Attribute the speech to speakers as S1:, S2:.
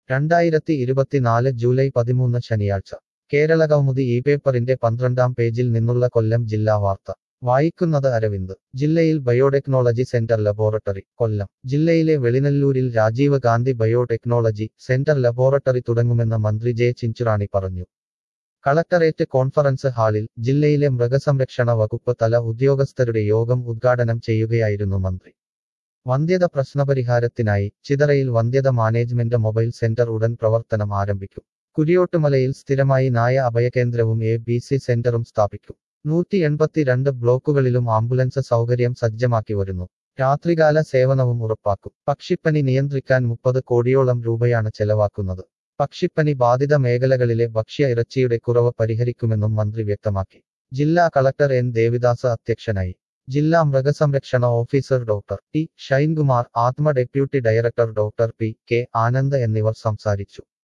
S1: രണ്ടായിരത്തി ഇരുപത്തിനാല് ജൂലൈ പതിമൂന്ന് ശനിയാഴ്ച കേരള കൗമുദി ഈ പേപ്പറിന്റെ പന്ത്രണ്ടാം പേജിൽ നിന്നുള്ള കൊല്ലം ജില്ലാ വാർത്ത വായിക്കുന്നത് അരവിന്ദ് ജില്ലയിൽ ബയോടെക്നോളജി സെന്റർ ലബോറട്ടറി കൊല്ലം ജില്ലയിലെ വെളിനല്ലൂരിൽ Rajiv Gandhi biotechnology centre laboratory തുടങ്ങുമെന്ന് മന്ത്രി ജെ ചിഞ്ചുറാണി പറഞ്ഞു കളക്ടറേറ്റ് കോൺഫറൻസ് ഹാളിൽ ജില്ലയിലെ മൃഗസംരക്ഷണ വകുപ്പ് തല ഉദ്യോഗസ്ഥരുടെ യോഗം ഉദ്ഘാടനം ചെയ്യുകയായിരുന്നു മന്ത്രി വന്ധ്യത പ്രശ്നപരിഹാരത്തിനായി ചിതറയിൽ വന്ധ്യത മാനേജ്മെന്റ് മൊബൈൽ സെന്റർ ഉടൻ പ്രവർത്തനം ആരംഭിക്കും കുരിയോട്ടുമലയിൽ സ്ഥിരമായി നായ അഭയകേന്ദ്രവും എ ബി സി സെന്ററും സ്ഥാപിക്കും നൂറ്റി എൺപത്തിരണ്ട് ബ്ലോക്കുകളിലും ആംബുലൻസ് സൗകര്യം സജ്ജമാക്കി വരുന്നു രാത്രികാല സേവനവും ഉറപ്പാക്കും പക്ഷിപ്പനി നിയന്ത്രിക്കാൻ മുപ്പത് കോടിയോളം രൂപയാണ് ചെലവാക്കുന്നത് പക്ഷിപ്പനി ബാധിത മേഖലകളിലെ ഭക്ഷ്യ ഇറച്ചിയുടെ കുറവ് പരിഹരിക്കുമെന്നും മന്ത്രി വ്യക്തമാക്കി ജില്ലാ കളക്ടർ എൻ ദേവിദാസ് അധ്യക്ഷനായി ജില്ലാ മൃഗസംരക്ഷണ officer doctor T Shainkumar ATMA deputy director doctor P K Anand എന്നിവർ സംസാരിച്ചു